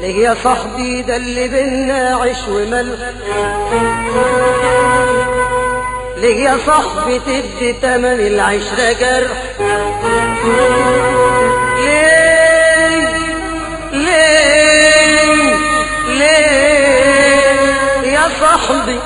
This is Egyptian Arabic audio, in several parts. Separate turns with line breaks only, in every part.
ليه يا صاحبي ده اللي بينا عيش وملح ليه يا صاحبي تدي تمن العشرة جرح ليه ليه ليه يا صاحبي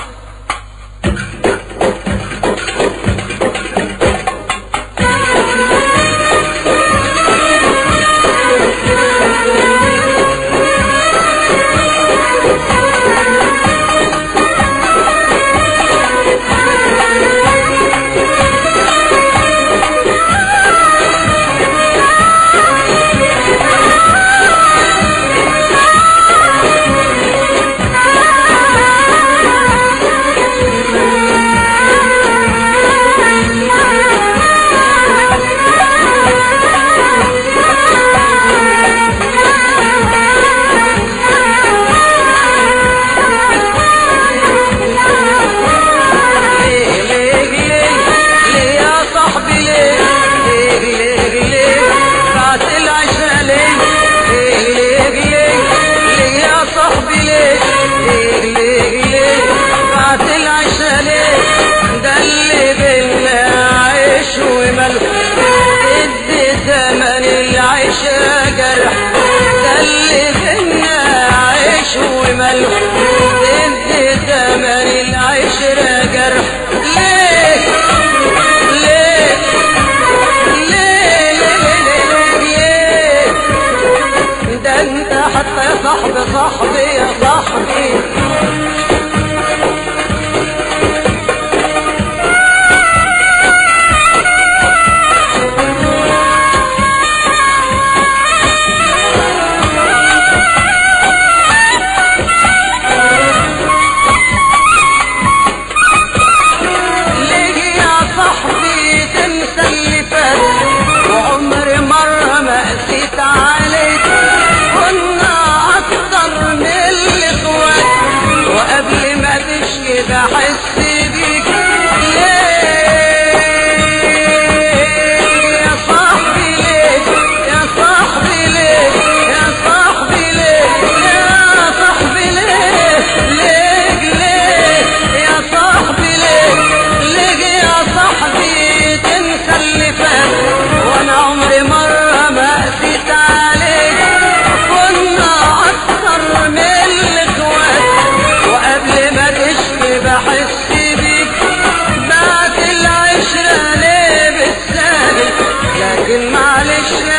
ليه ليه ليه ليه يا صاحبي ليه ليه ليه ليه بعد العشرة ليه ليه ليه ليه ليه يا صاحبي ليه ليه ليه ليه بعد العشرة ليه ده اللي بينا عيش وملح ادي ثمن العشرة جرح ده اللي بينا عيش وملح ادي ثمن العشرة جرح ليه ليه ليه ليه ليه ليه ده انت حتى يا صاحبي صاحبي يا صاحبي ليه يا صاحبي تنسى اللي فات وعمري مرة ما قسيت عليك كنا أكتر من الإخوات وقبل ما تشكي بحس بيك ليه يا صاحبي ليه يا صاحبي ليه يا صاحبي ليه يا صاحبي ليه ليه ليه يا صاحبي ليه ليه يا صاحبي تنسى اللي فات وانا عمري مرة ما قسيت عليك كنا اكتر من الاخوات وقبل ما تشكي بحس بيك بعد العشرة ليه بالسهل لكن معلش